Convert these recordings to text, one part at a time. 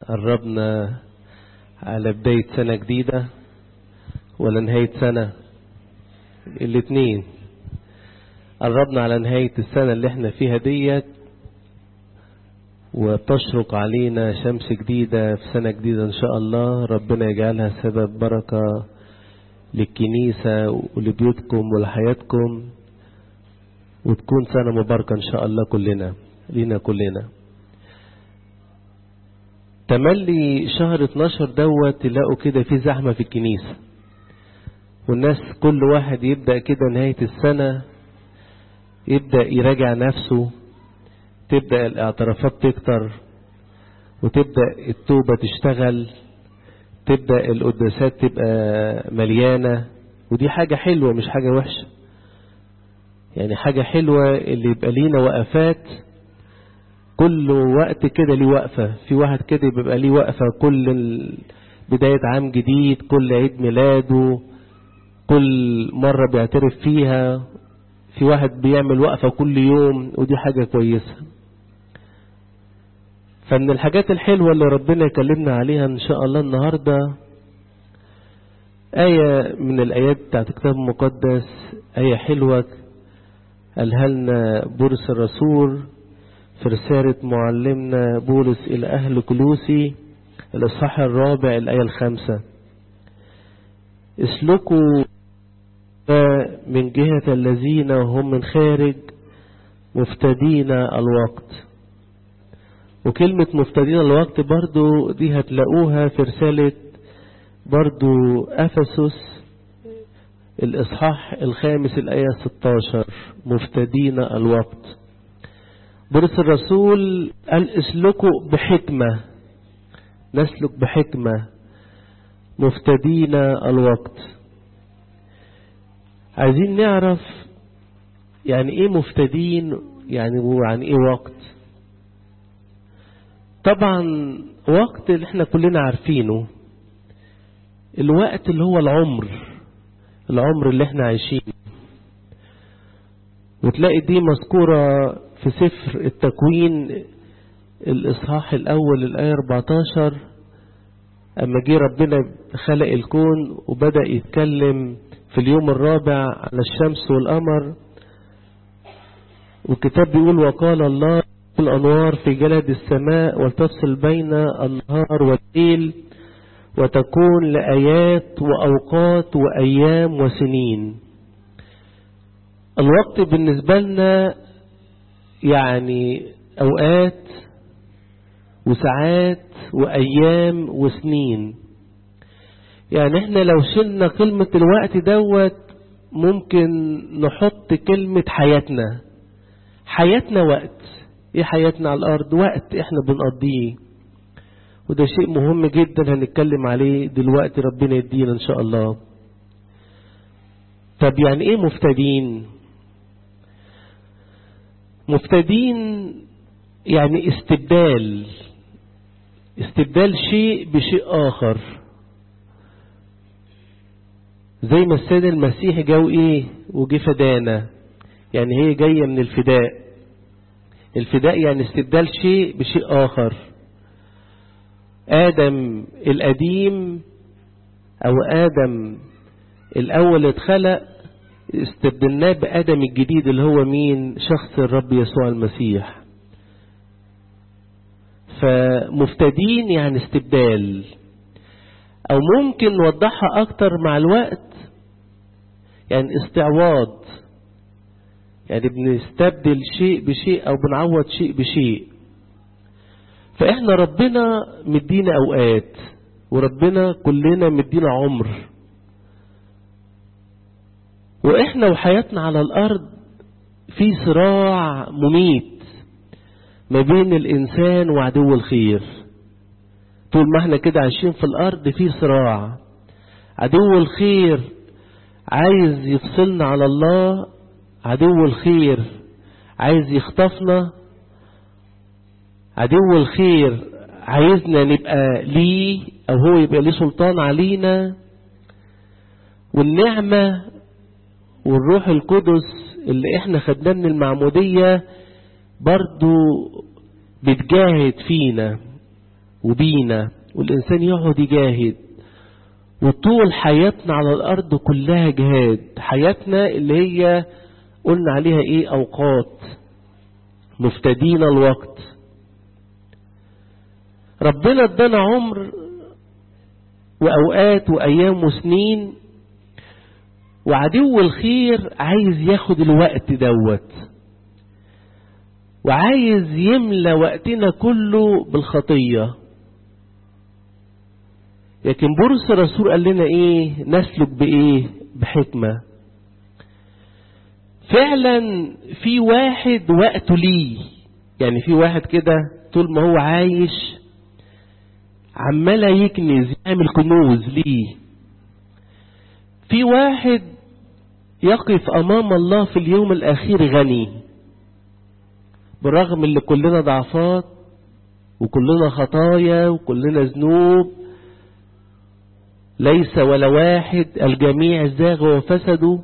قربنا على بداية سنة جديدة ولا نهاية سنة الاتنين قربنا على نهاية السنة اللي احنا فيها ديت وتشرق علينا شمس جديدة في سنة جديدة ان شاء الله ربنا يجعلها سبب بركة للكنيسة ولبيوتكم ولحياتكم وتكون سنة مباركة ان شاء الله كلنا لينا كلنا تملي شهر 12 دوت تلاقوا كده في زحمة في الكنيسة والناس كل واحد يبدأ كده نهاية السنة يبدأ يراجع نفسه تبدأ الاعترافات تكتر وتبدأ التوبة تشتغل تبدأ القداسات تبقى مليانة ودي حاجة حلوة مش حاجة وحشة يعني حاجة حلوة اللي يبقى لينا وقفات كل وقت كده ليه وقفة في واحد كده بيبقى ليه وقفة كل بداية عام جديد كل عيد ميلاده كل مرة بيعترف فيها في واحد بيعمل وقفة كل يوم ودي حاجة كويسة فمن الحاجات الحلوة اللي ربنا يكلمنا عليها ان شاء الله النهاردة آية من الآيات بتاعت الكتاب المقدس آية حلوة قالها لنا بولس الرسول في رسالة معلمنا بولس إلى أهل كلوسي الإصحاح الرابع الآية الخامسة اسلكوا من جهة الذين هم من خارج مفتدين الوقت وكلمة مفتدين الوقت برضو دي هتلاقوها في رسالة برضو أفسس الإصحاح الخامس الآية 16 مفتدين الوقت بولس الرسول قال اسلكوا بحكمة نسلك بحكمة مفتدين الوقت عايزين نعرف يعني ايه مفتدين يعني ويعني ايه وقت طبعا وقت اللي احنا كلنا عارفينه الوقت اللي هو العمر العمر اللي احنا عايشينه وتلاقي دي مذكورة في سفر التكوين الإصحاح الأول الآية 14 أما جه ربنا خلق الكون وبدأ يتكلم في اليوم الرابع على الشمس والقمر والكتاب بيقول وقال الله الأنوار في جلد السماء ولتفصل بين النهار والليل وتكون لآيات وأوقات وأيام وسنين الوقت بالنسبة لنا يعني أوقات وساعات وأيام وسنين يعني احنا لو شلنا كلمة الوقت دوت ممكن نحط كلمة حياتنا حياتنا وقت ايه حياتنا على الارض وقت احنا بنقضيه وده شيء مهم جدا هنتكلم عليه دلوقتي ربنا يدينا ان شاء الله طب يعني ايه مفتدين مفتدين يعني استبدال استبدال شيء بشيء آخر زي ما السيد المسيح جاو ايه وجي فدانا يعني هي جاية من الفداء الفداء يعني استبدال شيء بشيء آخر آدم القديم أو آدم الأول اتخلق استبدلناه بآدم الجديد اللي هو مين شخص الرب يسوع المسيح فمفتدين يعني استبدال أو ممكن نوضحها أكتر مع الوقت يعني استعواض يعني بنستبدل شيء بشيء أو بنعوض شيء بشيء فإحنا ربنا مدينا أوقات وربنا كلنا مدينا عمر وإحنا وحياتنا على الأرض في صراع مميت ما بين الإنسان وعدو الخير طول ما احنا كده عايشين في الأرض في صراع عدو الخير عايز يفصلنا على الله عدو الخير عايز يخطفنا عدو الخير عايزنا نبقى ليه أو هو يبقى ليه سلطان علينا والنعمة والروح القدس اللي احنا خدناه من المعمودية برضو بتجاهد فينا وبينا والإنسان يقعد يجاهد وطول حياتنا على الأرض كلها جهاد حياتنا اللي هي قلنا عليها إيه أوقات مفتدين الوقت ربنا ادانا عمر وأوقات وأيام وسنين وعدو الخير عايز ياخد الوقت دوت وعايز يملى وقتنا كله بالخطية لكن بولس الرسول قال لنا ايه نسلك بايه بحكمة فعلا في واحد وقته ليه يعني في واحد كده طول ما هو عايش عمال يكنز يعمل كنوز ليه في واحد يقف امام الله في اليوم الاخير غني بالرغم اللي كلنا ضعفات وكلنا خطايا وكلنا ذنوب ليس ولا واحد الجميع زاغوا وفسدوا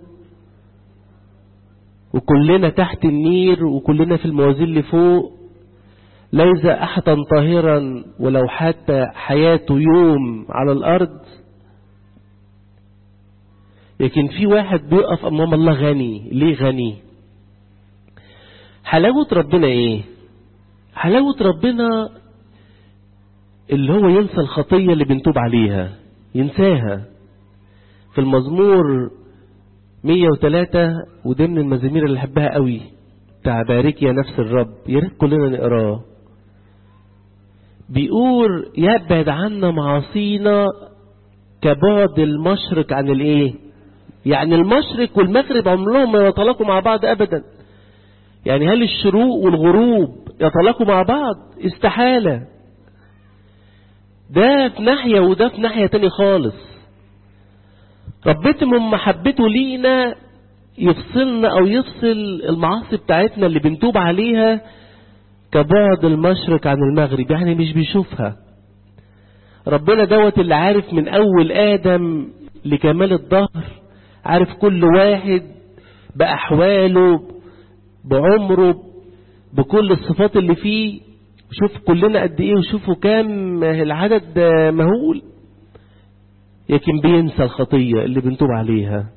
وكلنا تحت النير وكلنا في الموازين اللي فوق ليس أحدا طاهرا ولو حتى حياته يوم على الأرض لكن في واحد بيقف أمام الله غني ليه غني حلاوة ربنا ايه حلاوة ربنا اللي هو ينسى الخطية اللي بنتوب عليها ينساها في المزمور 103 وده من المزامير اللي بحبها قوي بتاع بارك يا نفس الرب يا ريت كلنا نقراه بيقول يبعد عنا معاصينا كبعد المشرق عن الايه يعني المشرق والمغرب عمرهم ما يتلاقوا مع بعض ابدا يعني هل الشروق والغروب يتلاقوا مع بعض استحالة ده في ناحية وده في ناحية تاني خالص ربنا من محبته لينا يفصلنا او يفصل المعاصي بتاعتنا اللي بنتوب عليها كبعد المشرق عن المغرب يعني مش بيشوفها ربنا دوت اللي عارف من اول ادم لكمال الظهر عارف كل واحد باحواله بعمره بكل الصفات اللي فيه شوف كلنا قد ايه وشوفوا كام العدد مهول لكن بينسى الخطية اللي بنتوب عليها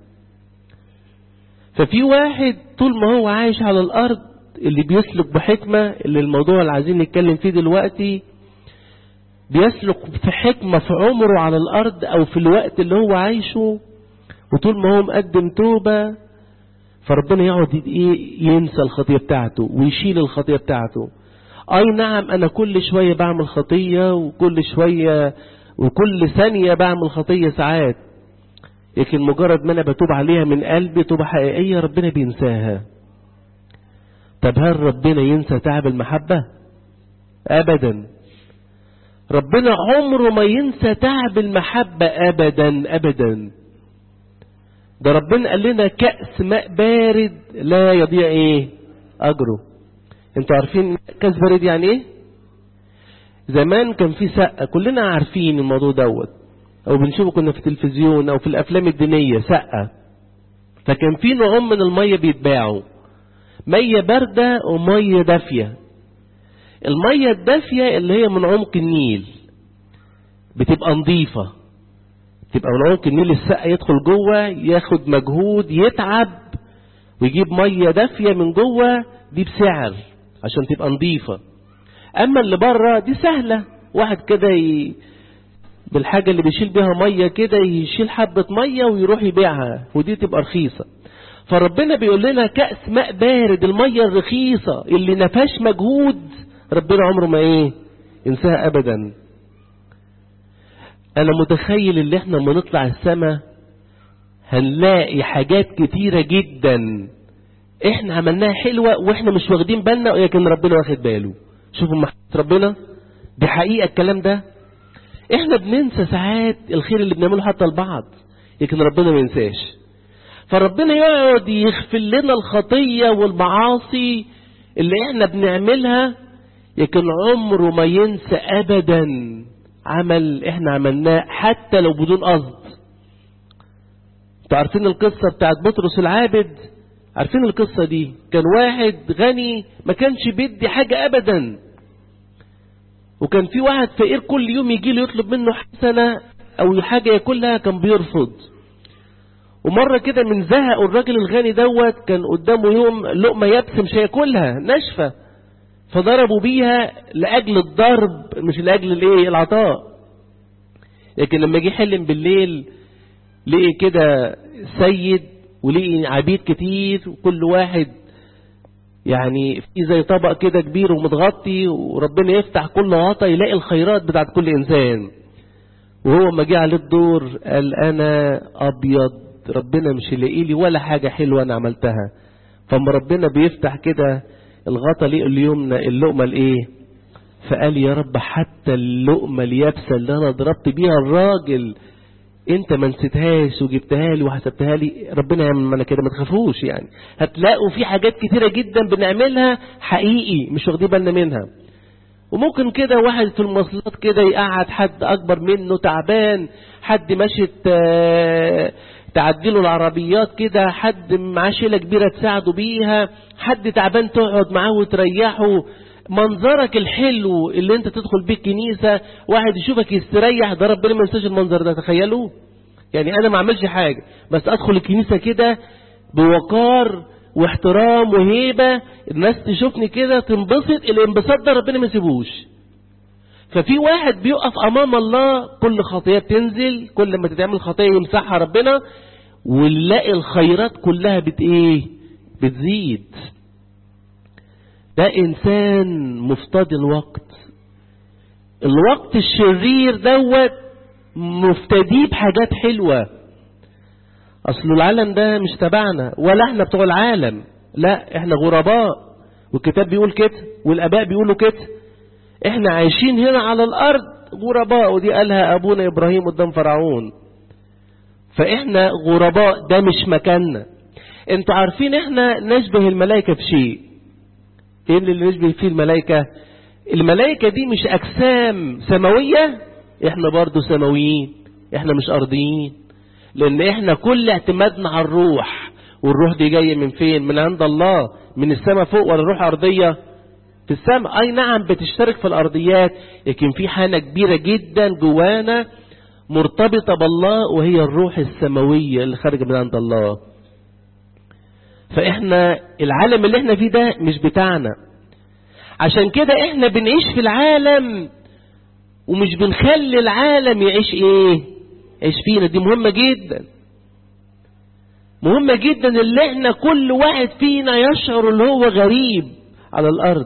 ففي واحد طول ما هو عايش على الارض اللي بيسلك بحكمة اللي الموضوع اللي عايزين نتكلم فيه دلوقتي بيسلك في حكمة في عمره على الارض او في الوقت اللي هو عايشه وطول ما هو مقدم توبة فربنا يقعد ايه ينسى الخطية بتاعته ويشيل الخطية بتاعته اي نعم انا كل شوية بعمل خطية وكل شوية وكل ثانية بعمل خطية ساعات لكن مجرد ما انا بتوب عليها من قلبي توبة حقيقية ربنا بينساها طب هل ربنا ينسى تعب المحبة ابدا ربنا عمره ما ينسى تعب المحبة ابدا ابدا ده ربنا قال لنا كأس ماء بارد لا يضيع ايه اجره انتوا عارفين كأس بارد يعني ايه زمان كان في سقة كلنا عارفين الموضوع دوت او بنشوفه كنا في التلفزيون او في الافلام الدينية سقة فكان في نوعين من المية بيتباعوا مية باردة ومية دافية المية الدافية اللي هي من عمق النيل بتبقى نظيفة تبقى من عمق النيل السقة يدخل جوه ياخد مجهود يتعب ويجيب مية دافية من جوه دي بسعر عشان تبقى نظيفة اما اللي بره دي سهلة واحد كده ي... بالحاجة اللي بيشيل بيها مية كده يشيل حبة مية ويروح يبيعها ودي تبقى رخيصة فربنا بيقول لنا كأس ماء بارد المية الرخيصة اللي نفاش مجهود ربنا عمره ما ايه ينساها ابدا انا متخيل اللي احنا لما نطلع السماء هنلاقي حاجات كتيرة جدا احنا عملناها حلوة واحنا مش واخدين بالنا لكن ربنا واخد باله شوفوا محبة ربنا دي حقيقة الكلام ده احنا بننسى ساعات الخير اللي بنعمله حتى لبعض لكن ربنا ما ينساش فربنا يقعد يغفر لنا الخطية والمعاصي اللي احنا بنعملها لكن عمره ما ينسى ابدا عمل احنا عملناه حتى لو بدون قصد انتوا عارفين القصة بتاعت بطرس العابد عارفين القصة دي كان واحد غني ما كانش بيدي حاجة ابدا وكان في واحد فقير كل يوم يجي له يطلب منه حسنة أو حاجة ياكلها كان بيرفض ومرة كده من زهق الراجل الغني دوت كان قدامه يوم لقمة يابسة مش هياكلها ناشفة فضربوا بيها لأجل الضرب مش لأجل الايه العطاء لكن لما جه حلم بالليل لقي كده سيد ولقي عبيد كتير وكل واحد يعني في زي طبق كده كبير ومتغطي وربنا يفتح كل غطا يلاقي الخيرات بتاعت كل انسان وهو ما جه عليه الدور قال انا ابيض ربنا مش يلاقي لي ولا حاجه حلوه انا عملتها فما ربنا بيفتح كده الغطا ليه اليمنى اللقمه الايه فقال يا رب حتى اللقمه اليابسه اللي انا ضربت بيها الراجل انت ما نسيتهاش وجبتها لي وحسبتها لي ربنا يعمل معنا كده ما تخافوش يعني هتلاقوا في حاجات كتيره جدا بنعملها حقيقي مش واخدين بالنا منها وممكن كده واحد في المواصلات كده يقعد حد اكبر منه تعبان حد ماشي تعدله العربيات كده حد معاه شيله كبيره تساعده بيها حد تعبان تقعد معاه وتريحه منظرك الحلو اللي انت تدخل بيه الكنيسة واحد يشوفك يستريح ده ربنا ما ينساش المنظر ده تخيلوا يعني انا ما اعملش حاجة بس ادخل الكنيسة كده بوقار واحترام وهيبة الناس تشوفني كده تنبسط الانبساط ده ربنا ما يسيبوش ففي واحد بيقف امام الله كل خطية تنزل كل ما تتعمل خطية يمسحها ربنا ونلاقي الخيرات كلها بت ايه بتزيد ده إنسان مفتدي الوقت الوقت الشرير دوت مفتديه بحاجات حلوة أصل العالم ده مش تبعنا ولا احنا بتوع العالم لا احنا غرباء والكتاب بيقول كده والآباء بيقولوا كده احنا عايشين هنا على الأرض غرباء ودي قالها أبونا إبراهيم قدام فرعون فاحنا غرباء ده مش مكاننا انتوا عارفين احنا نشبه الملائكة في شيء ايه اللي نشبه فيه الملائكة الملائكة دي مش اجسام سماوية احنا برضو سماويين احنا مش ارضيين لان احنا كل اعتمادنا على الروح والروح دي جاية من فين من عند الله من السماء فوق ولا روح ارضية في السماء اي نعم بتشترك في الارضيات لكن في حالة كبيرة جدا جوانا مرتبطة بالله وهي الروح السماوية اللي خارجة من عند الله فاحنا العالم اللي احنا فيه ده مش بتاعنا عشان كده احنا بنعيش في العالم ومش بنخلي العالم يعيش ايه يعيش فينا دي مهمة جدا مهمة جدا اللي احنا كل واحد فينا يشعر اللي هو غريب على الارض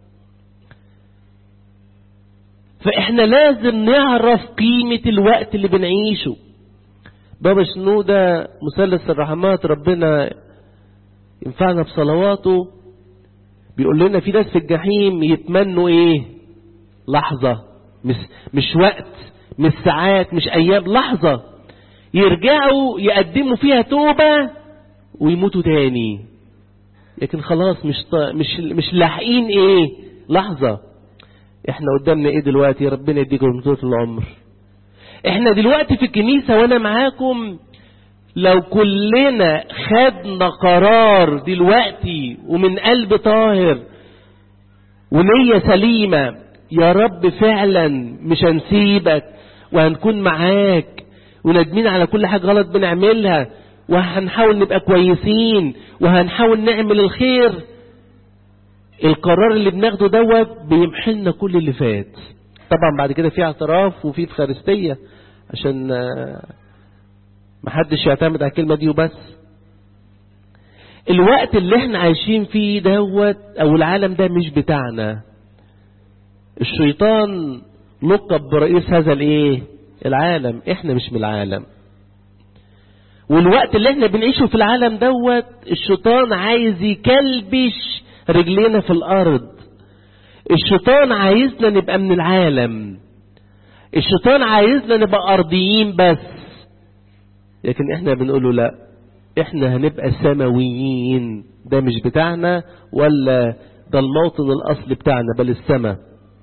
فاحنا لازم نعرف قيمة الوقت اللي بنعيشه بابا شنودة مثلث الرحمات ربنا ينفعنا بصلواته بيقول لنا في ناس في الجحيم يتمنوا ايه لحظة مش, مش وقت مش ساعات مش ايام لحظة يرجعوا يقدموا فيها توبة ويموتوا تاني لكن خلاص مش مش مش لاحقين ايه لحظة احنا قدامنا ايه دلوقتي ربنا يديكم طول العمر احنا دلوقتي في الكنيسة وانا معاكم لو كلنا خدنا قرار دلوقتي ومن قلب طاهر ونية سليمة يا رب فعلا مش هنسيبك وهنكون معاك وندمين على كل حاجة غلط بنعملها وهنحاول نبقى كويسين وهنحاول نعمل الخير القرار اللي بناخده دوت بيمحلنا كل اللي فات طبعا بعد كده في اعتراف وفي فخارستية عشان محدش يعتمد على الكلمة دي وبس الوقت اللي احنا عايشين فيه دوت او العالم ده مش بتاعنا الشيطان لقب برئيس هذا الايه العالم احنا مش من العالم والوقت اللي احنا بنعيشه في العالم دوت الشيطان عايز يكلبش رجلينا في الارض الشيطان عايزنا نبقى من العالم الشيطان عايزنا نبقى ارضيين بس لكن احنا بنقوله لا احنا هنبقى سماويين ده مش بتاعنا ولا ده الموطن الاصلي بتاعنا بل السماء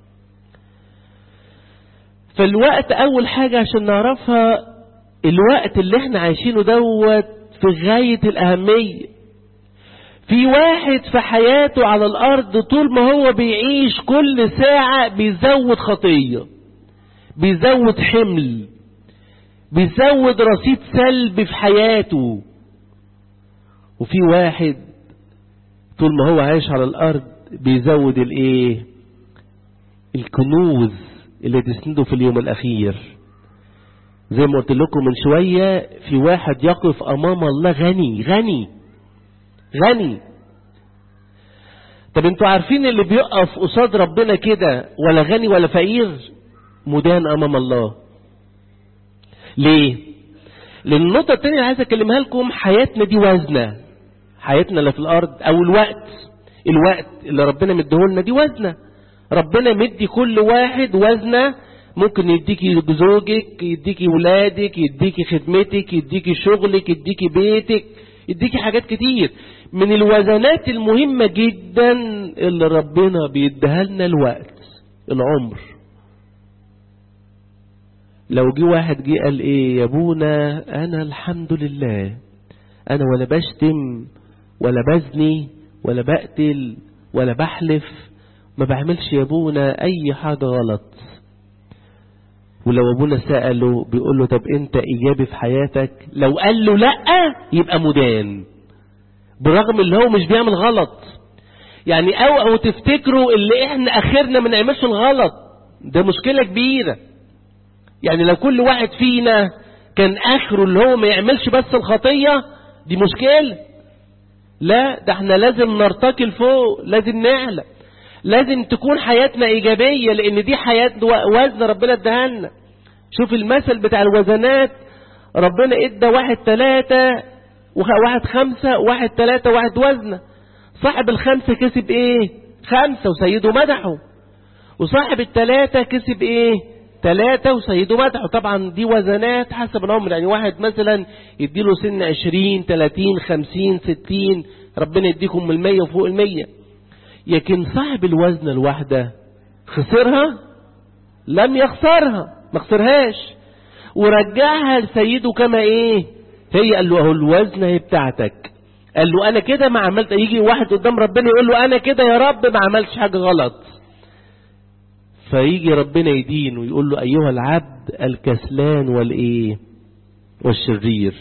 فالوقت اول حاجة عشان نعرفها الوقت اللي احنا عايشينه دوت في غاية الاهمية في واحد في حياته على الأرض طول ما هو بيعيش كل ساعة بيزود خطية بيزود حمل بيزود رصيد سلبي في حياته وفي واحد طول ما هو عايش على الأرض بيزود الايه الكنوز اللي تسنده في اليوم الأخير زي ما قلت لكم من شوية في واحد يقف أمام الله غني غني غني طب انتوا عارفين اللي بيقف قصاد ربنا كده ولا غني ولا فقير مدان أمام الله ليه لأن النقطة التانية اللي عايز أكلمها لكم حياتنا دي وزنة حياتنا اللي في الأرض أو الوقت الوقت اللي ربنا مديهولنا دي وزنة ربنا مدي كل واحد وزنة ممكن يديكي زوجك يديكي ولادك يديكي خدمتك يديكي شغلك يديكي بيتك يديكي حاجات كتير من الوزنات المهمة جدا اللي ربنا بيديها لنا الوقت العمر لو جه واحد جه قال ايه يا ابونا انا الحمد لله انا ولا بشتم ولا بزني ولا بقتل ولا بحلف ما بعملش يا ابونا اي حاجة غلط ولو ابونا سأله بيقول له طب انت ايجابي في حياتك لو قال له لا يبقى مدان برغم اللي هو مش بيعمل غلط يعني او او تفتكروا اللي احنا اخرنا ما نعملش الغلط ده مشكلة كبيرة يعني لو كل واحد فينا كان اخره اللي هو ما يعملش بس الخطية دي مشكلة لا ده احنا لازم نرتقي لفوق لازم نعلى لازم تكون حياتنا ايجابية لان دي حياة وزن ربنا اداها لنا شوف المثل بتاع الوزنات ربنا ادى واحد ثلاثة واحد خمسة واحد ثلاثة واحد وزنة صاحب الخمسة كسب ايه خمسة وسيده مدحه وصاحب الثلاثة كسب ايه ثلاثة وسيده مدحه طبعا دي وزنات حسب العمر يعني واحد مثلا يديله سن عشرين تلاتين خمسين ستين ربنا يديكم من المية وفوق المية لكن صاحب الوزن الواحدة خسرها لم يخسرها ما خسرهاش ورجعها لسيده كما ايه هي قال له اهو الوزن هي بتاعتك قال له انا كده ما عملت يجي واحد قدام ربنا يقول له انا كده يا رب ما عملتش حاجة غلط فيجي ربنا يدين ويقول له ايها العبد الكسلان والايه والشرير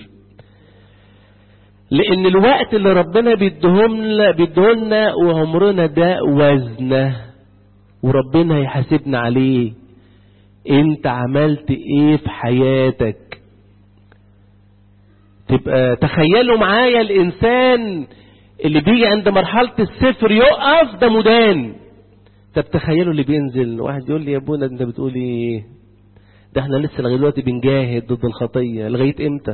لان الوقت اللي ربنا بيديهولنا بيديهولنا وعمرنا ده وزنه وربنا هيحاسبنا عليه انت عملت ايه في حياتك تبقى تخيلوا معايا الانسان اللي بيجي عند مرحلة الصفر يقف ده مدان طب تخيلوا اللي بينزل واحد يقول لي يا ابونا انت بتقول ايه ده احنا لسه لغايه دلوقتي بنجاهد ضد الخطيه لغايه امتى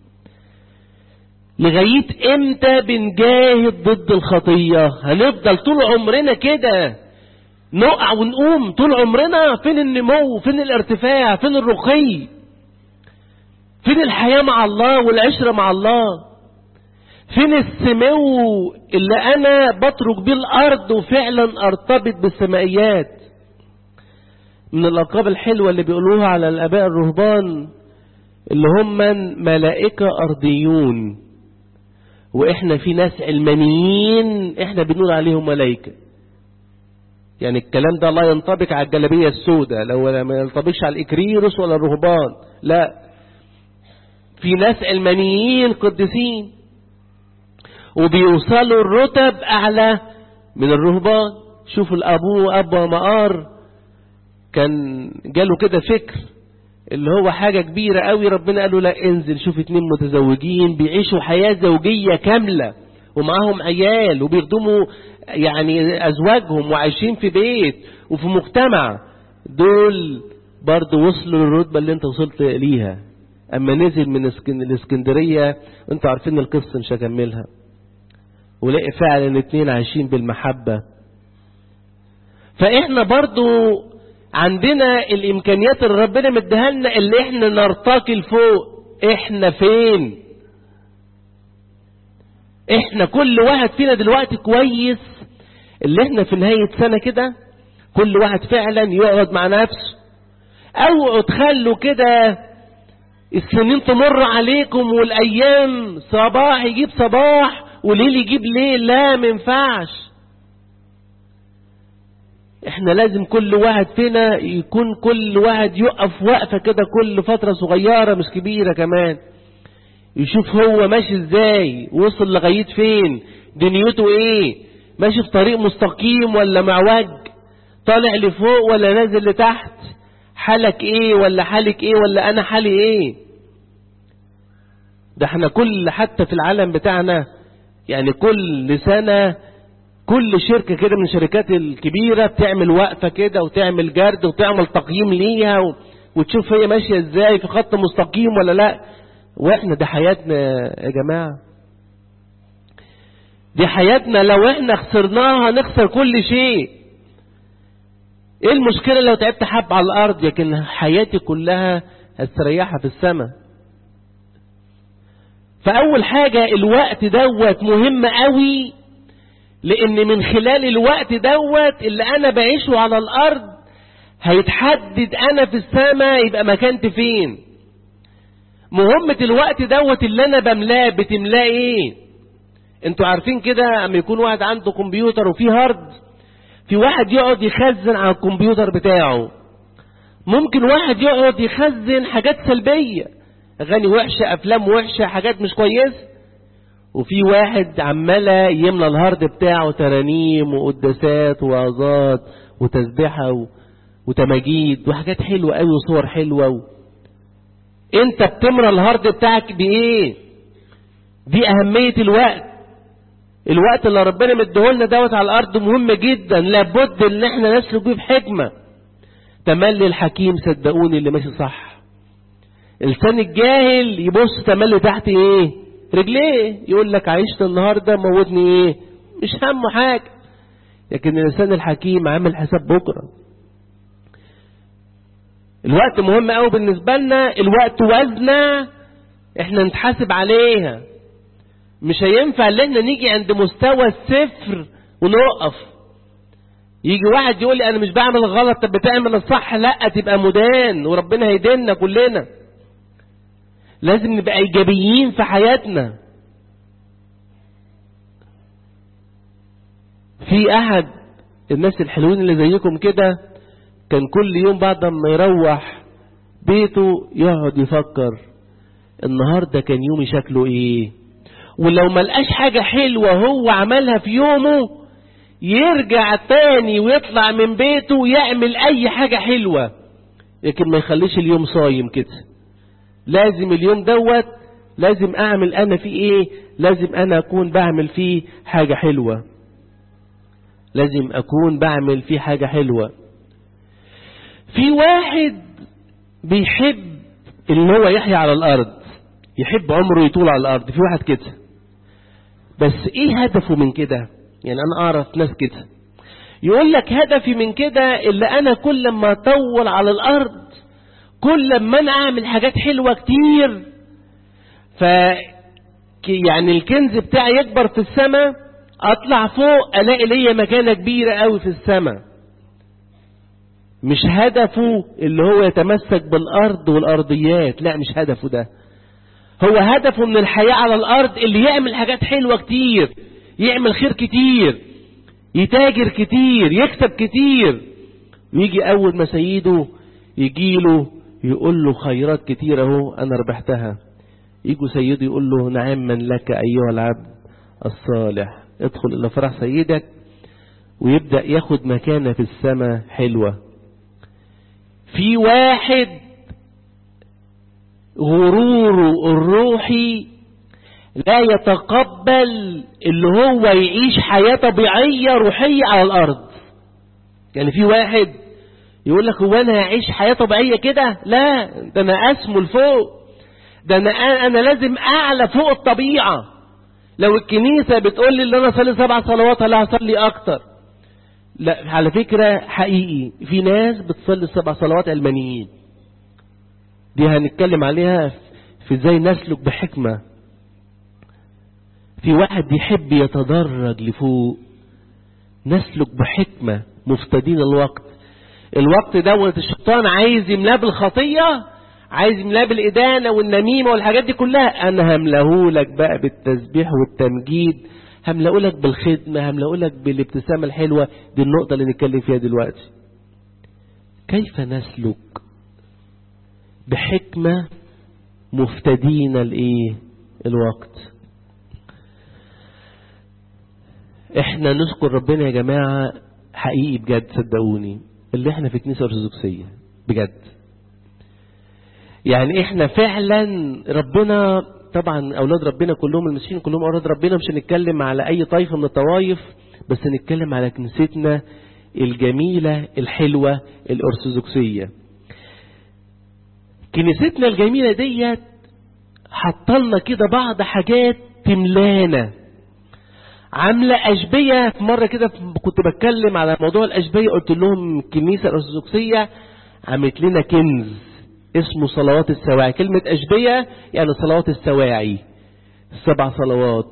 لغايه امتى بنجاهد ضد الخطيه هنفضل طول عمرنا كده نقع ونقوم طول عمرنا فين النمو فين الارتفاع فين الرقي فين الحياه مع الله والعشره مع الله فين السمو اللي انا بترك بيه الارض وفعلا ارتبط بالسمائيات من الالقاب الحلوة اللي بيقولوها على الاباء الرهبان اللي هم ملائكة ارضيون واحنا في ناس علمانيين احنا بنقول عليهم ملائكة يعني الكلام ده لا ينطبق على الجلابية السوداء لو ما ينطبقش على الاكريروس ولا الرهبان لا في ناس علمانيين قديسين وبيوصلوا الرتب أعلى من الرهبان شوفوا الأبو أبو مقار كان جاله كده فكر اللي هو حاجة كبيرة قوي ربنا قال له لا انزل شوف اتنين متزوجين بيعيشوا حياة زوجية كاملة ومعاهم عيال وبيخدموا يعني أزواجهم وعايشين في بيت وفي مجتمع دول برضه وصلوا للرتبة اللي انت وصلت ليها اما نزل من الاسكندرية انتوا عارفين القصة مش هكملها ولقي فعلا اتنين عايشين بالمحبة فاحنا برضو عندنا الامكانيات اللي ربنا مديها لنا اللي احنا نرتقي لفوق احنا فين احنا كل واحد فينا دلوقتي كويس اللي احنا في نهاية سنة كده كل واحد فعلا يقعد مع نفسه اوعوا تخلوا كده السنين تمر عليكم والايام صباح يجيب صباح وليل يجيب ليل لا ما ينفعش احنا لازم كل واحد فينا يكون كل واحد يقف وقفة كده كل فترة صغيرة مش كبيرة كمان يشوف هو ماشي ازاي وصل لغاية فين دنيته ايه ماشي في طريق مستقيم ولا معوج طالع لفوق ولا نازل لتحت حالك ايه ولا حالك ايه ولا انا حالي ايه ده احنا كل حتى في العالم بتاعنا يعني كل سنة كل شركة كده من الشركات الكبيرة بتعمل وقفة كده وتعمل جرد وتعمل تقييم ليها و... وتشوف هي ماشية ازاي في خط مستقيم ولا لا واحنا ده حياتنا يا جماعة دي حياتنا لو احنا خسرناها نخسر كل شيء ايه المشكلة لو تعبت حب على الارض لكن حياتي كلها هستريحها في السماء فاول حاجة الوقت دوت مهم قوي لان من خلال الوقت دوت اللي انا بعيشه على الارض هيتحدد انا في السماء يبقى مكانتي فين مهمة الوقت دوت اللي انا بملاه بتملاه ايه انتوا عارفين كده اما يكون واحد عنده كمبيوتر وفيه هارد في واحد يقعد يخزن على الكمبيوتر بتاعه ممكن واحد يقعد يخزن حاجات سلبية اغاني وحشة افلام وحشة حاجات مش كويسة وفي واحد عمالة يملى الهارد بتاعه ترانيم وقداسات وعظات وتسبيحة و... وتماجيد وحاجات حلوة قوي وصور حلوة و... انت بتمرى الهارد بتاعك بايه دي اهمية الوقت الوقت اللي ربنا مديهولنا دوت على الارض مهم جدا لابد ان احنا نسلك بيه بحكمة تملي الحكيم صدقوني اللي ماشي صح لسان الجاهل يبص تملي تحت ايه رجليه يقول لك عيشت النهاردة موتني ايه مش همه حاجة لكن الانسان الحكيم عامل حساب بكرة الوقت مهم قوي بالنسبة لنا الوقت وزنة احنا نتحاسب عليها مش هينفع ان احنا نيجي عند مستوى الصفر ونقف يجي واحد يقول لي انا مش بعمل غلط طب بتعمل الصح لا تبقى مدان وربنا هيديننا كلنا لازم نبقى ايجابيين في حياتنا في احد الناس الحلوين اللي زيكم كده كان كل يوم بعد ما يروح بيته يقعد يفكر النهارده كان يومي شكله ايه ولو ما لقاش حاجة حلوة هو عملها في يومه يرجع تاني ويطلع من بيته ويعمل اي حاجة حلوة لكن ما يخليش اليوم صايم كده لازم اليوم دوت لازم اعمل انا فيه ايه لازم انا اكون بعمل فيه حاجة حلوة لازم اكون بعمل فيه حاجة حلوة في واحد بيحب ان هو يحيا على الارض يحب عمره يطول على الارض في واحد كده بس ايه هدفه من كده يعني انا اعرف ناس كده يقول لك هدفي من كده اللي انا كل ما اطول على الارض كل ما انا اعمل حاجات حلوة كتير ف يعني الكنز بتاعي يكبر في السماء اطلع فوق الاقي ليا مكانة كبيرة قوي في السماء مش هدفه اللي هو يتمسك بالارض والارضيات لا مش هدفه ده هو هدفه من الحياة على الارض اللي يعمل حاجات حلوة كتير يعمل خير كتير يتاجر كتير يكسب كتير ويجي اول ما سيده يجيله يقول له خيرات كتير اهو انا ربحتها يجوا سيده يقول له نعما لك ايها العبد الصالح ادخل الى فرح سيدك ويبدأ ياخد مكانة في السماء حلوة في واحد غروره الروحي لا يتقبل اللي هو يعيش حياة طبيعية روحية على الأرض يعني في واحد يقول لك هو أنا هعيش حياة طبيعية كده لا ده أنا أسمو لفوق ده أنا, أنا لازم أعلى فوق الطبيعة لو الكنيسة بتقول لي اللي أنا أصلي سبع صلوات لا هصلي أكتر لا على فكرة حقيقي في ناس بتصلي السبع صلوات علمانيين دي هنتكلم عليها في ازاي نسلك بحكمة في واحد بيحب يتدرج لفوق نسلك بحكمة مفتدين الوقت الوقت دوت الشيطان عايز يملاه بالخطية عايز يملاه بالإدانة والنميمة والحاجات دي كلها أنا هملهولك بقى بالتسبيح والتمجيد هملهولك بالخدمة هملهولك بالابتسامة الحلوة دي النقطة اللي نتكلم فيها دلوقتي كيف نسلك بحكمة مفتدين الايه الوقت احنا نشكر ربنا يا جماعة حقيقي بجد صدقوني اللي احنا في كنيسة ارثوذكسية بجد يعني احنا فعلا ربنا طبعا اولاد ربنا كلهم المسيحيين كلهم اولاد ربنا مش هنتكلم على اي طائفة من الطوائف بس نتكلم على كنيستنا الجميلة الحلوة الارثوذكسية كنيستنا الجميلة ديت حطلنا كده بعض حاجات تملانا عاملة أشبية في مرة كده كنت بتكلم على موضوع الأشبية قلت لهم الكنيسة الأرثوذكسية عملت لنا كنز اسمه صلوات السواعي كلمة أشبية يعني صلوات السواعي السبع صلوات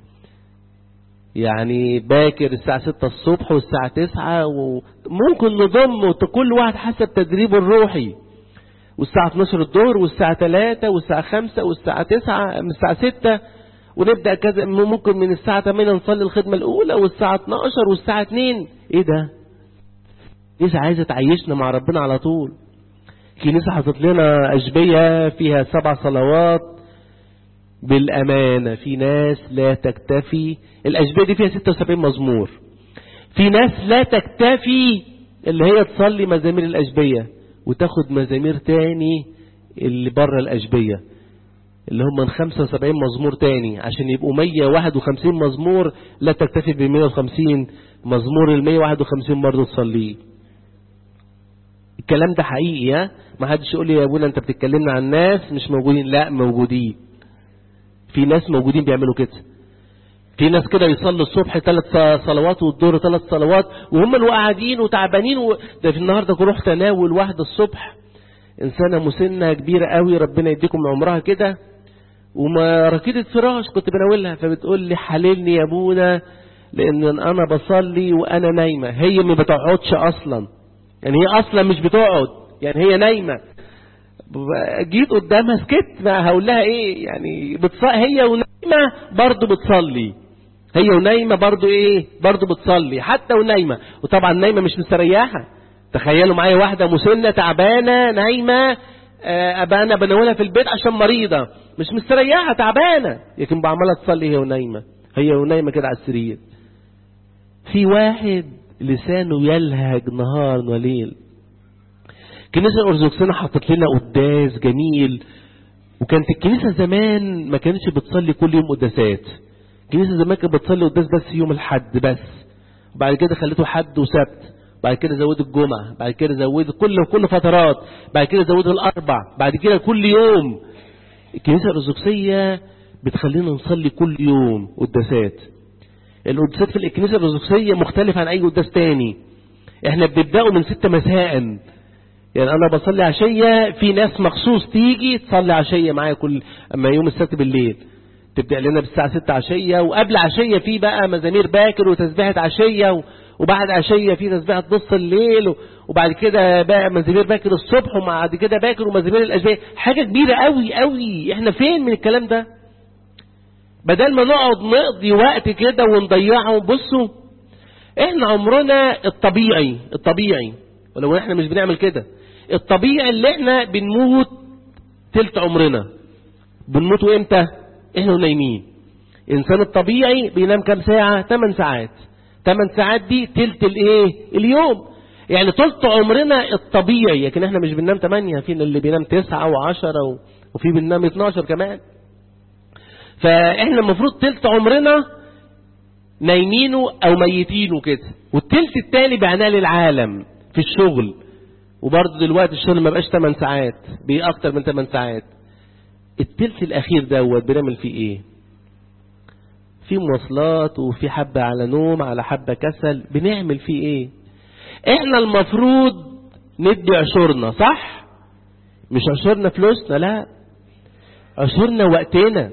يعني باكر الساعة 6 الصبح والساعة 9 وممكن نضم كل واحد حسب تدريبه الروحي والساعة 12 الظهر والساعة 3 والساعة 5 والساعة 9 من الساعة 6 ونبدأ كذا ممكن من الساعة 8 نصلي الخدمة الأولى والساعة 12 والساعة 2 إيه ده؟ كنيسة عايزة تعيشنا مع ربنا على طول كنيسة حطت لنا أشبية فيها سبع صلوات بالأمانة في ناس لا تكتفي الأشبية دي فيها 76 مزمور في ناس لا تكتفي اللي هي تصلي مزامير الأشبية وتاخد مزامير تاني اللي بره الأشبية اللي هم من 75 مزمور تاني عشان يبقوا 151 مزمور لا تكتفي ب 150 مزمور ال 151 برضه تصليه الكلام ده حقيقي ها ما حدش يقول لي يا ابونا انت بتتكلمنا عن ناس مش موجودين لا موجودين في ناس موجودين بيعملوا كده في ناس كده يصلوا الصبح ثلاث صلوات والظهر ثلاث صلوات وهم اللي قاعدين وتعبانين و... ده في النهارده رحت تناول واحده الصبح انسانه مسنه كبيره قوي ربنا يديكم من عمرها كده وما ركيدة فراش كنت بناولها فبتقول لي حللني يا ابونا لان انا بصلي وانا نايمه هي ما بتقعدش اصلا يعني هي اصلا مش بتقعد يعني هي نايمه جيت قدامها سكت ما هقول لها ايه يعني بتصلي هي ونايمه برضه بتصلي هي ونايمه برضه ايه برضه بتصلي حتى ونايمه وطبعا نايمه مش مستريحه تخيلوا معايا واحده مسنه تعبانه نايمه ابقى انا بناولها في البيت عشان مريضه مش مستريحه تعبانه لكن بعملها تصلي هي ونايمه هي ونايمه كده على السرير في واحد لسانه يلهج نهار وليل الكنيسه الارثوذكسيه حطت لنا قداس جميل وكانت الكنيسه زمان ما كانتش بتصلي كل يوم قداسات الكنيسه زمان كانت بتصلي قداس بس يوم الحد بس وبعد كده خليته حد وسبت بعد كده زودوا الجمعة بعد كده زودوا كل كل فترات بعد كده زودوا الأربع بعد كده كل يوم الكنيسة الأرثوذكسية بتخلينا نصلي كل يوم قداسات القداسات في الكنيسة الأرثوذكسية مختلف عن أي قداس تاني احنا بنبدأه من ستة مساء يعني أنا بصلي عشية في ناس مخصوص تيجي تصلي عشية معايا كل أما يوم السبت بالليل تبدأ لنا بالساعة ستة عشية وقبل عشية في بقى مزامير باكر وتسبيحة عشية و... وبعد عشية في تسبيحة نص الليل وبعد كده بقى مزامير باكر الصبح وبعد كده باكر ومزامير الأشباه حاجة كبيرة قوي قوي احنا فين من الكلام ده بدل ما نقعد نقضي وقت كده ونضيعه بصوا احنا عمرنا الطبيعي الطبيعي ولو احنا مش بنعمل كده الطبيعي اللي احنا بنموت تلت عمرنا بنموتوا امتى احنا نايمين الانسان الطبيعي بينام كام ساعة 8 ساعات 8 ساعات دي تلت الايه اليوم يعني تلت عمرنا الطبيعي لكن احنا مش بننام 8 في اللي بينام 9 و10 وفي بننام 12 كمان فاحنا المفروض تلت عمرنا نايمينه او ميتينه كده والتلت التاني بعناه للعالم في الشغل وبرضه دلوقتي الشغل ما بقاش 8 ساعات بقى اكتر من 8 ساعات التلت الاخير دوت بنعمل فيه ايه في مواصلات وفي حبة على نوم على حبة كسل بنعمل فيه ايه احنا المفروض ندي عشورنا صح مش عشورنا فلوسنا لا عشورنا وقتنا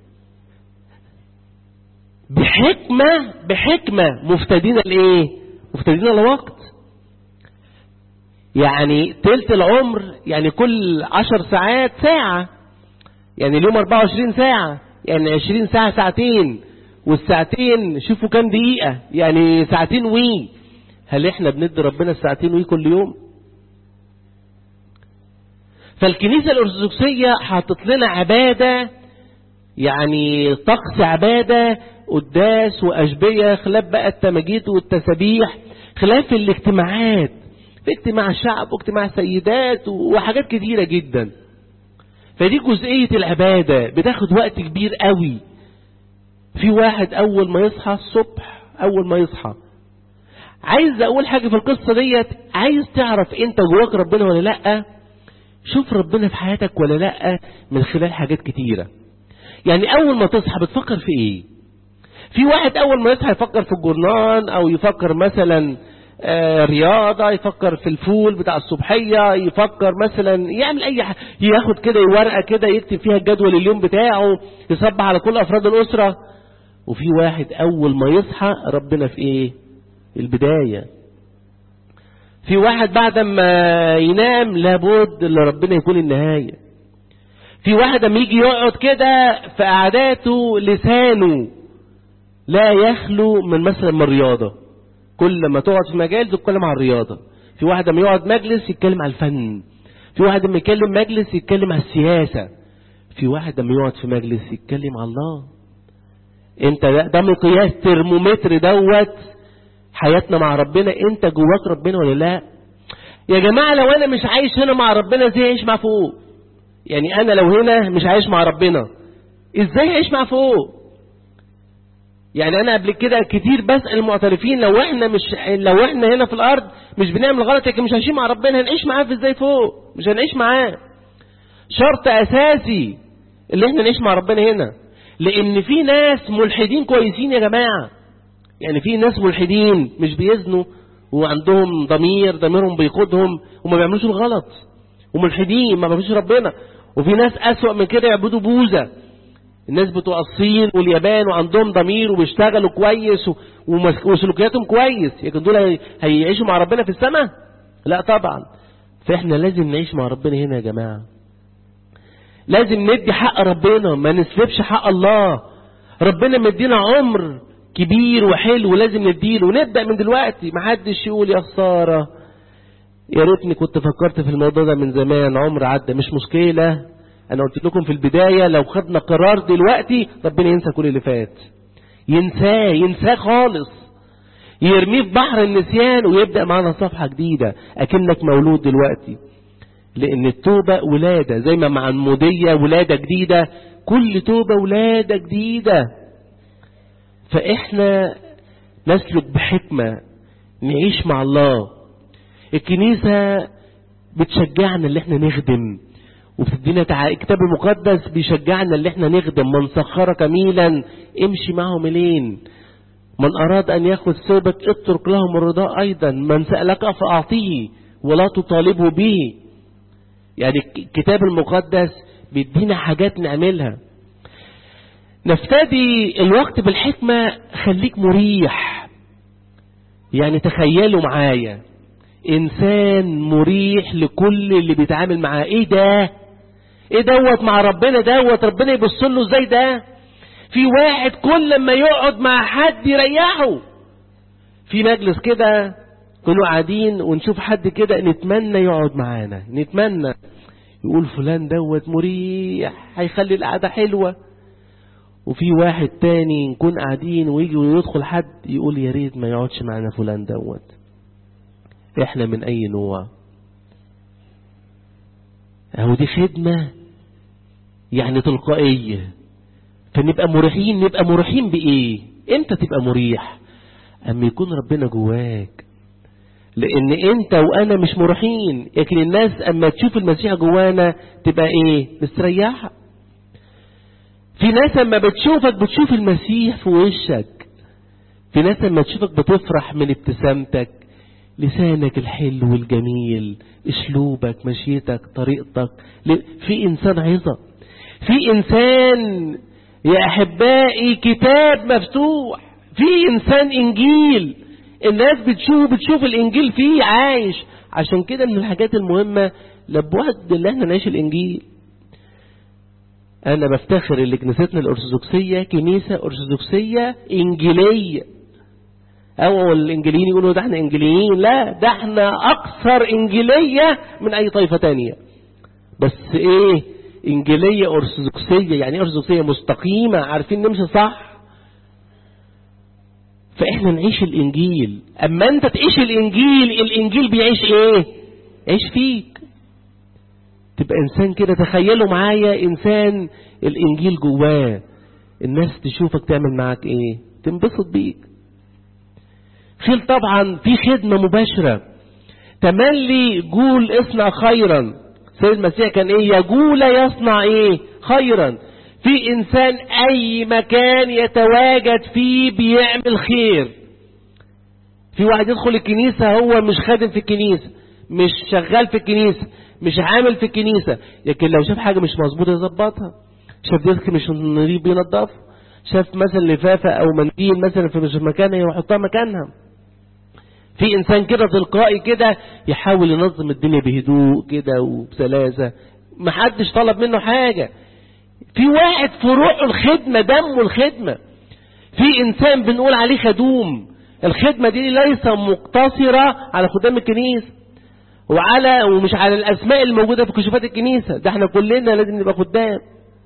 بحكمة بحكمة مفتدين الايه مفتدين الوقت يعني تلت العمر يعني كل عشر ساعات ساعة يعني اليوم 24 ساعة يعني 20 ساعة ساعتين والساعتين شوفوا كام دقيقة يعني ساعتين وي هل احنا بندي ربنا الساعتين وي كل يوم فالكنيسة الأرثوذكسية حاطط لنا عبادة يعني طقس عبادة قداس وأشبية خلاف بقى التماجيد والتسابيح خلاف الاجتماعات في اجتماع شعب واجتماع سيدات وحاجات كتيرة جدا فدي جزئية العبادة بتاخد وقت كبير قوي في واحد أول ما يصحى الصبح أول ما يصحى عايز أقول حاجة في القصة ديت عايز تعرف أنت جواك ربنا ولا لأ شوف ربنا في حياتك ولا لأ من خلال حاجات كتيرة يعني أول ما تصحى بتفكر في إيه في واحد أول ما يصحى يفكر في الجرنان أو يفكر مثلا آه رياضة يفكر في الفول بتاع الصبحية يفكر مثلا يعمل أي حاجة ياخد كده ورقة كده يكتب فيها الجدول اليوم بتاعه يصبح على كل أفراد الأسرة وفي واحد أول ما يصحى ربنا في إيه البداية في واحد بعد ما ينام لابد اللي ربنا يكون النهاية في واحد لما يجي يقعد كده في قعداته لسانه لا يخلو من مثلا من الرياضة كل ما تقعد في مجال تتكلم عن الرياضة في واحد لما يقعد مجلس يتكلم عن الفن في واحد لما يتكلم مجلس يتكلم عن السياسة في واحد لما يقعد في مجلس يتكلم عن الله انت ده, ده مقياس ترمومتر دوت حياتنا مع ربنا انت جواك ربنا ولا لا يا جماعة لو انا مش عايش هنا مع ربنا ازاي اعيش مع فوق يعني انا لو هنا مش عايش مع ربنا ازاي اعيش مع فوق يعني انا قبل كده كتير بسأل المعترفين لو احنا مش لو احنا هنا في الارض مش بنعمل غلط لكن مش عايشين مع ربنا هنعيش معاه في ازاي فوق مش هنعيش معاه شرط اساسي اللي احنا نعيش مع ربنا هنا لان في ناس ملحدين كويسين يا جماعة يعني في ناس ملحدين مش بيزنوا وعندهم ضمير ضميرهم بيقودهم وما بيعملوش الغلط وملحدين ما بيعملوش ربنا وفي ناس أسوأ من كده يعبدوا بوذا الناس بتوع الصين واليابان وعندهم ضمير وبيشتغلوا كويس وسلوكياتهم كويس لكن دول هيعيشوا مع ربنا في السماء لا طبعا فاحنا لازم نعيش مع ربنا هنا يا جماعة لازم ندي حق ربنا ما نسلبش حق الله ربنا مدينا عمر كبير وحلو لازم نديله ونبدأ من دلوقتي محدش يقول يا خسارة يا ريتني كنت فكرت في الموضوع ده من زمان عمر عدى مش مشكلة انا قلت لكم في البداية لو خدنا قرار دلوقتي ربنا ينسى كل اللي فات ينساه ينساه خالص يرميه في بحر النسيان ويبدأ معنا صفحة جديدة اكنك مولود دلوقتي لان التوبة ولادة زي ما مع المودية ولادة جديدة كل توبة ولادة جديدة فإحنا نسلك بحكمة نعيش مع الله الكنيسة بتشجعنا اللي احنا نخدم وبتدينا تع... الكتاب المقدس بيشجعنا اللي احنا نخدم من سخر كميلا امشي معهم لين من أراد أن يأخذ ثوبك اترك لهم الرضاء أيضا من سألك فأعطيه ولا تطالبه به يعني الكتاب المقدس بيدينا حاجات نعملها نفتدي الوقت بالحكمة خليك مريح يعني تخيلوا معايا انسان مريح لكل اللي بيتعامل معاه ايه ده ايه دوت مع ربنا دوت ربنا يبص له ازاي ده في واحد كل ما يقعد مع حد يريحه في مجلس كده كنا قاعدين ونشوف حد كده نتمنى يقعد معانا نتمنى يقول فلان دوت مريح هيخلي القعدة حلوة وفي واحد تاني نكون قاعدين ويجي ويدخل حد يقول يا ريت ما يقعدش معنا فلان دوت احنا من اي نوع اهو دي خدمة يعني تلقائية فنبقى مريحين نبقى مريحين بايه امتى تبقى مريح اما يكون ربنا جواك لان انت وانا مش مريحين لكن الناس اما تشوف المسيح جوانا تبقى ايه مستريحه في ناس لما بتشوفك بتشوف المسيح في وشك في ناس لما تشوفك بتفرح من ابتسامتك لسانك الحلو الجميل اسلوبك مشيتك طريقتك في انسان عظة في انسان يا احبائي كتاب مفتوح في انسان انجيل الناس بتشوف بتشوف الانجيل فيه عايش عشان كده من الحاجات المهمة لابد اللي احنا نعيش الانجيل انا بفتخر ان كنيستنا الارثوذكسية كنيسة ارثوذكسية انجيلية او الانجيليين يقولوا ده احنا انجيليين لا ده احنا اكثر انجيلية من اي طائفة تانية بس ايه انجيلية ارثوذكسية يعني ارثوذكسية مستقيمة عارفين نمشي صح فاحنا نعيش الانجيل اما انت تعيش الانجيل الانجيل بيعيش ايه عيش فيك تبقى انسان كده تخيلوا معايا انسان الانجيل جواه الناس تشوفك تعمل معاك ايه تنبسط بيك خيل طبعا في خدمة مباشرة تملي جول اصنع خيرا سيد المسيح كان ايه يقول يصنع ايه خيرا في انسان اي مكان يتواجد فيه بيعمل خير في واحد يدخل الكنيسة هو مش خادم في الكنيسة مش شغال في الكنيسة مش عامل في الكنيسة لكن لو شاف حاجة مش مظبوطة يظبطها شاف ديسك مش نظيف بينضفه شاف مثلا لفافة او منديل مثلا في مش مكانها يحطها مكانها في انسان كده تلقائي كده يحاول ينظم الدنيا بهدوء كده وبسلاسة محدش طلب منه حاجة في واحد في روحه الخدمة دمه الخدمة في انسان بنقول عليه خدوم الخدمة دي ليس مقتصرة على خدام الكنيسة وعلى ومش على الاسماء الموجودة في كشوفات الكنيسة ده احنا كلنا لازم نبقى خدام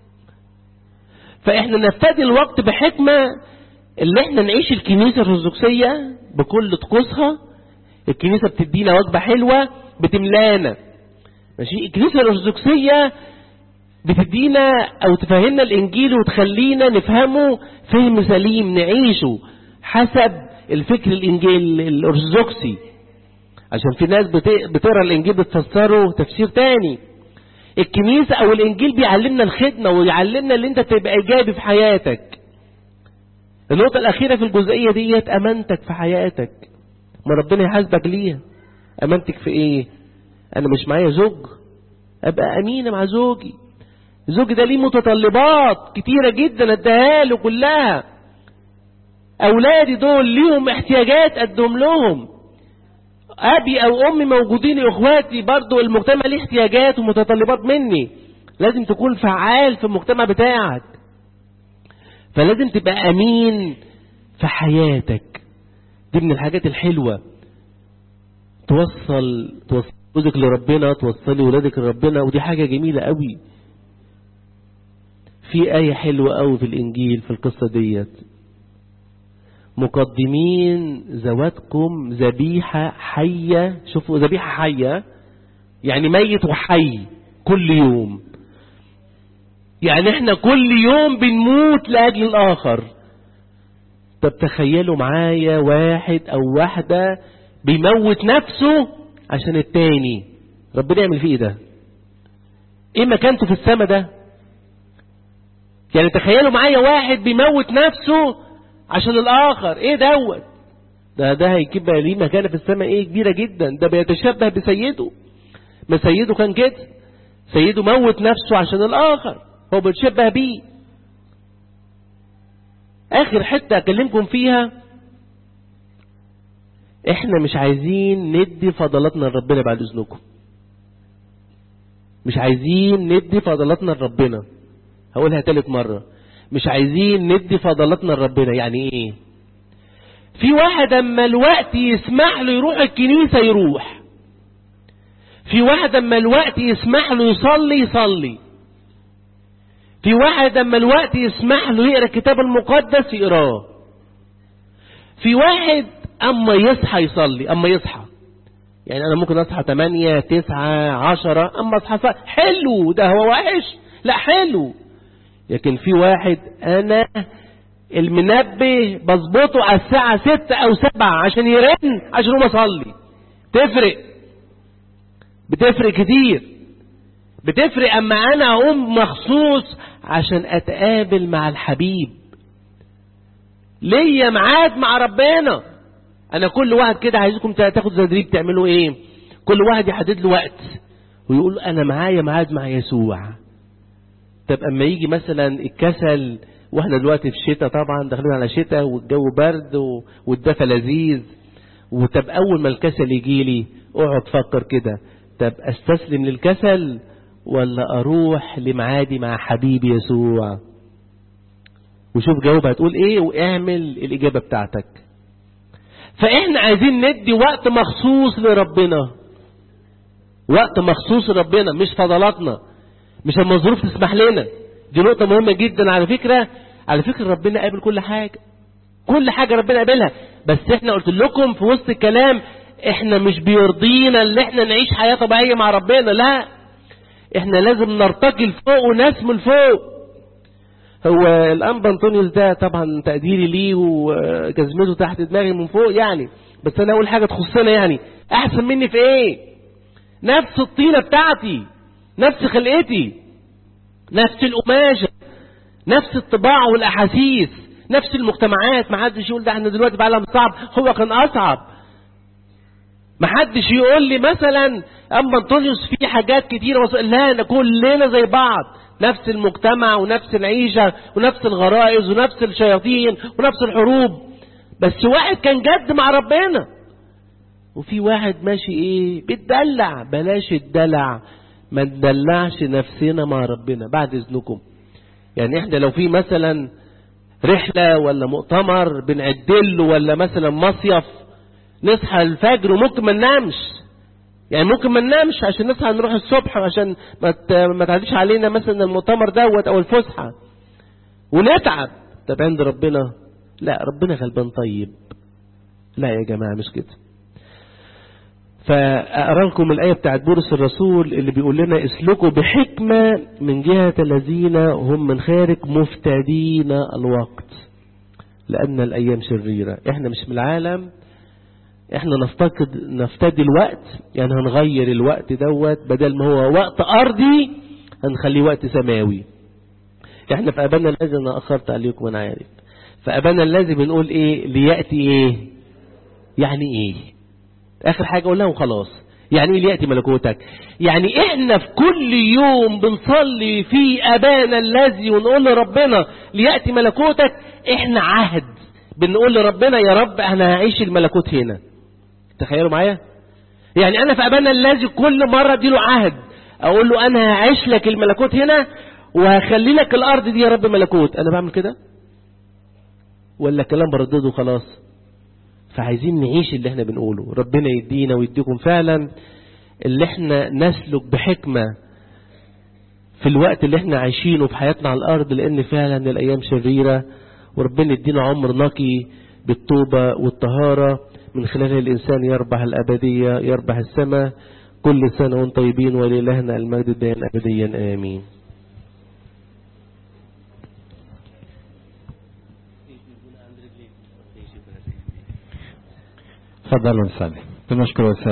فاحنا نفتدي الوقت بحكمة اللي احنا نعيش الكنيسة الارثوذكسية بكل طقوسها الكنيسة بتدينا وجبة حلوة بتملانا ماشي الكنيسة الارثوذكسية بتدينا او تفهمنا الانجيل وتخلينا نفهمه فهم سليم نعيشه حسب الفكر الانجيل الارثوذكسي عشان في ناس بتقرا الانجيل بتفسره تفسير تاني الكنيسة او الانجيل بيعلمنا الخدمة ويعلمنا اللي انت تبقى ايجابي في حياتك النقطة الاخيرة في الجزئية ديت امانتك في حياتك ما ربنا يحاسبك ليها امانتك في ايه انا مش معايا زوج ابقى امينة مع زوجي زوجي ده ليه متطلبات كتيرة جدا اديها له كلها اولادي دول ليهم احتياجات ادهم لهم ابي او امي موجودين اخواتي برضو المجتمع ليه احتياجات ومتطلبات مني لازم تكون فعال في المجتمع بتاعك فلازم تبقى امين في حياتك دي من الحاجات الحلوة توصل توصل جوزك لربنا توصلي ولادك لربنا ودي حاجة جميلة قوي في آية حلوة قوي في الإنجيل في القصة ديت مقدمين ذواتكم ذبيحة حية شوفوا ذبيحة حية يعني ميت وحي كل يوم يعني احنا كل يوم بنموت لأجل الآخر طب تخيلوا معايا واحد أو واحدة بيموت نفسه عشان التاني ربنا يعمل فيه ايه ده ايه مكانته في السماء ده يعني تخيلوا معايا واحد بيموت نفسه عشان الآخر ايه دوت ده ده هيجيب ليه مكانه في السماء ايه كبيرة جدا ده بيتشبه بسيده ما سيده كان كده سيده موت نفسه عشان الآخر هو بيتشبه بيه آخر حتة أكلمكم فيها احنا مش عايزين ندي فضلاتنا لربنا بعد اذنكم مش عايزين ندي فضلاتنا لربنا هقولها تالت مرة مش عايزين ندي فضلاتنا لربنا يعني ايه في واحد اما الوقت يسمح له يروح الكنيسة يروح في واحد اما الوقت يسمح له يصلي يصلي في واحد اما الوقت يسمح له يقرا الكتاب المقدس يقراه في واحد اما يصحى يصلي اما يصحى يعني انا ممكن اصحى 8 9 10 اما اصحى صح. حلو ده هو وحش لا حلو لكن في واحد انا المنبه بظبطه على الساعة 6 او 7 عشان يرن عشان اقوم اصلي تفرق بتفرق كتير بتفرق اما انا اقوم مخصوص عشان اتقابل مع الحبيب ليا ميعاد مع ربنا انا كل واحد كده عايزكم تاخد تدريب تعملوا ايه كل واحد يحدد له وقت ويقول انا معايا ميعاد مع يسوع طب اما يجي مثلا الكسل واحنا دلوقتي في الشتاء طبعا داخلين على شتاء والجو برد والدفى لذيذ وطب اول ما الكسل يجي لي اقعد فكر كده طب استسلم للكسل ولا اروح لمعادي مع حبيبي يسوع وشوف جاوب هتقول ايه واعمل الاجابة بتاعتك فاحنا عايزين ندي وقت مخصوص لربنا وقت مخصوص لربنا مش فضلاتنا مش لما الظروف تسمح لنا دي نقطة مهمة جدا على فكرة على فكرة ربنا قابل كل حاجة كل حاجة ربنا قابلها بس احنا قلت لكم في وسط الكلام احنا مش بيرضينا اللي احنا نعيش حياة طبيعية مع ربنا لا احنا لازم نرتقي لفوق ونسم لفوق هو الانبا انطونيوس ده طبعا تقديري ليه وجزمته تحت دماغي من فوق يعني بس انا اقول حاجة تخصنا يعني احسن مني في ايه نفس الطينة بتاعتي نفس خلقتي نفس القماشة نفس الطباع والاحاسيس نفس المجتمعات ما حدش يقول ده احنا دلوقتي في عالم صعب هو كان اصعب ما حدش يقول لي مثلا اما انطونيوس في حاجات كتيره وص... لا كلنا زي بعض نفس المجتمع ونفس العيشه ونفس الغرائز ونفس الشياطين ونفس الحروب بس واحد كان جد مع ربنا وفي واحد ماشي ايه بتدلع بلاش الدلع ما ندلعش نفسنا مع ربنا بعد اذنكم يعني احنا لو في مثلا رحلة ولا مؤتمر بنعدله ولا مثلا مصيف نصحى الفجر وممكن ما ننامش يعني ممكن ما ننامش عشان نصحى نروح الصبح عشان ما ما تعديش علينا مثلا المؤتمر دوت او الفسحة ونتعب طب عند ربنا لا ربنا غلبان طيب لا يا جماعة مش كده فأقرأ لكم الآية بتاعت بولس الرسول اللي بيقول لنا اسلكوا بحكمة من جهة الذين هم من خارج مفتدين الوقت لأن الأيام شريرة احنا مش من العالم احنا نفتقد نفتدي الوقت يعني هنغير الوقت دوت بدل ما هو وقت أرضي هنخليه وقت سماوي احنا في أبانا الذي أنا أخرت عليكم أنا عارف فأبانا الذي بنقول إيه ليأتي إيه يعني إيه اخر حاجة اقولها وخلاص يعني ايه ليأتي ملكوتك يعني احنا في كل يوم بنصلي في ابانا الذي ونقول لربنا ليأتي ملكوتك احنا عهد بنقول لربنا يا رب انا هعيش الملكوت هنا تخيلوا معايا يعني انا في ابانا الذي كل مرة اديله عهد اقول له انا هعيش لك الملكوت هنا وهخلي لك الارض دي يا رب ملكوت انا بعمل كده ولا كلام بردده خلاص فعايزين نعيش اللي احنا بنقوله ربنا يدينا ويديكم فعلا اللي احنا نسلك بحكمة في الوقت اللي احنا عايشينه في حياتنا على الارض لان فعلا الايام شريرة وربنا يدينا عمر نقي بالتوبة والطهارة من خلال الانسان يربح الابدية يربح السماء كل سنة وانتم طيبين ولإلهنا المجد الدائم ابديا امين تفضلوا نصلي بنشكر